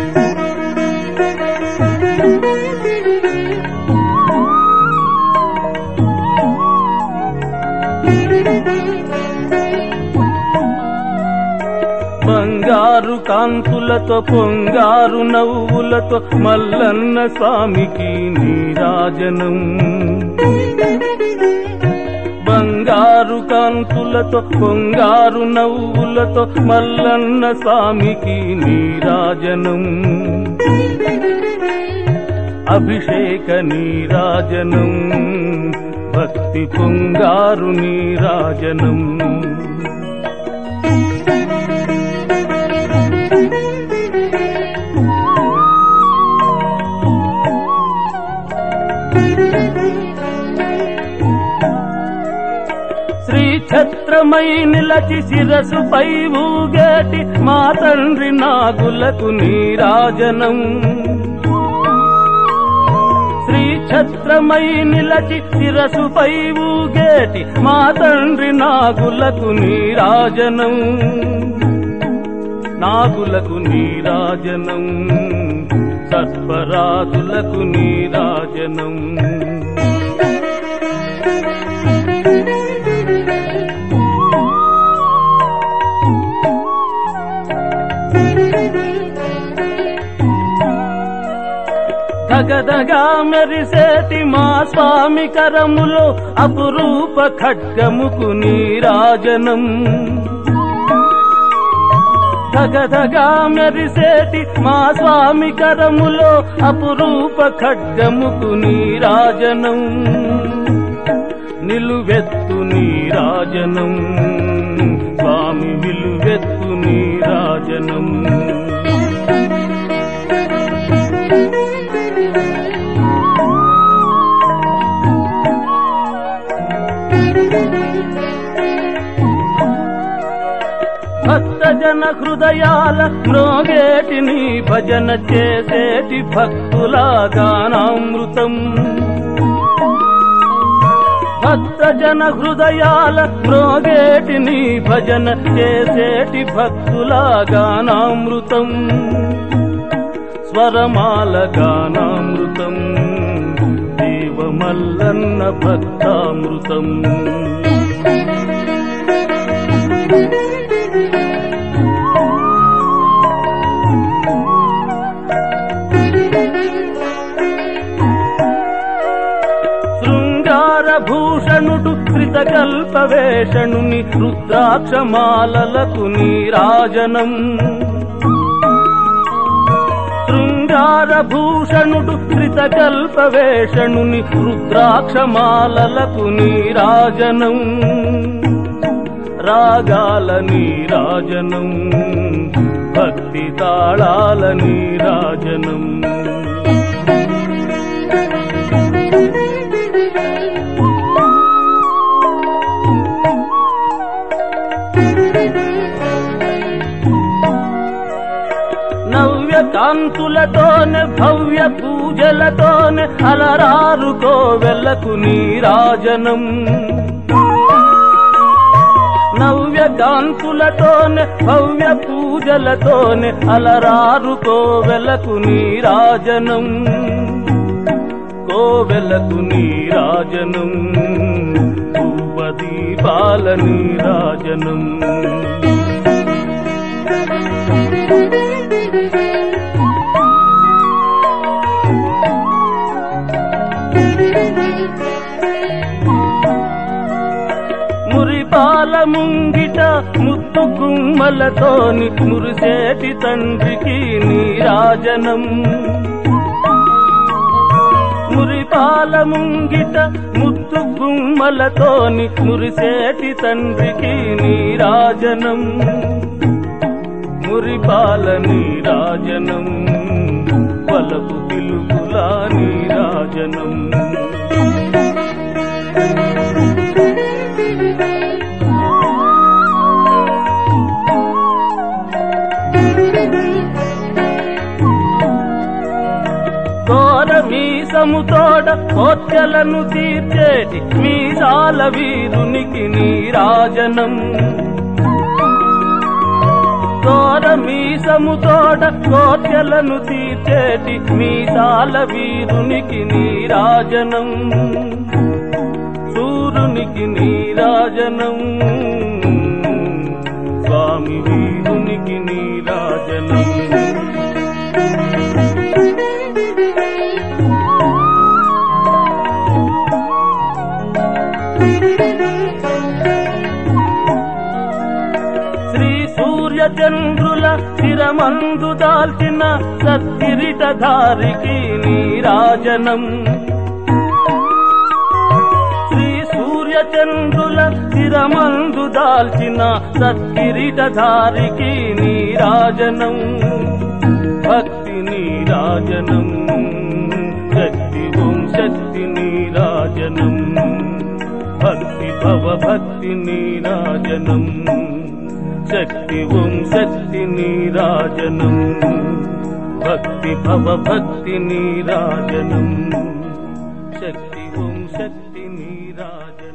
బంగారు కాంతులతో పొంగారు నవ్వులతో మల్లన్న స్వామికి నీరాజనం బంగారు కాంతులతో పొంగారు నవ్వులతో మల్లన్న స్వామికి నీరాజనం అభిషేక నీరాజనం భక్తి పొంగారు నీరాజనం శ్రీ ఛత్రమై నిలచి శిరసుపై ఊగేటి మా తండ్రి నాగులకు నీరాజనం శ్రీ ఛత్రమై నిలచి శిరసుపై ఊగేటి మా తండ్రి నాగులకు నీరాజనం నాగులకు నీరాజనం సర్పరాజులకు నీరాజనం దగదగా మెరిసేటి మా స్వామి కరములో అపురూప ఖడ్గముకు నీరాజనం దగదగా మెరిసేటి మా స్వామి కరములో అపురూప ఖడ్గముకు నీరాజనం నిలువెత్తు నీరాజనం స్వామి విలువెత్తు నీరాజనం భక్తజన హృదయాల మ్రోగేటి నీ భజన చేసేటి భక్తుల గానామృతం భక్తజన హృదయాల మ్రోగేటి నీ భజన చేసేటి భక్తుల గానామృతం స్వరమాల గానామృతం దేవమల్లన్న భక్తామృతం శృంగార భూషణుడు కృతకల్ప వేషణుని రుద్రాక్షమాలలకు నీరాజనం శృంగార భూషణుడు కృతకల్ప వేషణుని రుద్రాక్షమాలలకు నీరాజనం రాగాల నీరాజనం భక్తి తాళాల నీరాజనం నవ్య కాంతులతోనే భవ్య పూజలతోనే అలరారు కోవెలకు నీరాజనం నవ్య కాంతులతోనే భవ్య పూజలతోనే అలరారు కోవెలకు నీరాజనం కోవెలకు నీరాజనం దీపాల నీరాజనం మురిపాల ముంగిట ముత్తు గుమ్మలతోని మురిసేటి తండ్రికి నీరాజనం మురిపాల ముంగిట ముత్తు గుమ్మలతోని మురిసేటి తండ్రికి నీరాజనం మురిపాల నీరాజనం పలపు పిలుపులా నీరాజనం ఘోర మీసముతోడ కోర్చలను తీర్చేటి మీసాల వీరునికి నీరాజనం ఘోర మీసము తోడ కోర్కెలను తీర్చేటి మీసాల వీరునికి నీరాజనం సూర్యునికి నీరాజనం స్వామి వీరునికి నీరాజనం శ్రీ సూర్య చంద్రుల శిరమందు దాల్చిన సత్కిరీటధారికి నీరాజనం శ్రీ సూర్య చంద్రుల శిరమందు దాల్చిన సత్కిరీటధారికి నీరాజనం భక్తి నీరాజనం శక్తి ఓం శక్తి నీరాజనం భక్తి భవ భక్తి నీరాజనం శక్తి ఓం శక్తి నీరాజనం భక్తి భవ భక్తి నీరాజనం శక్తి ఓం శక్తి నీరాజనం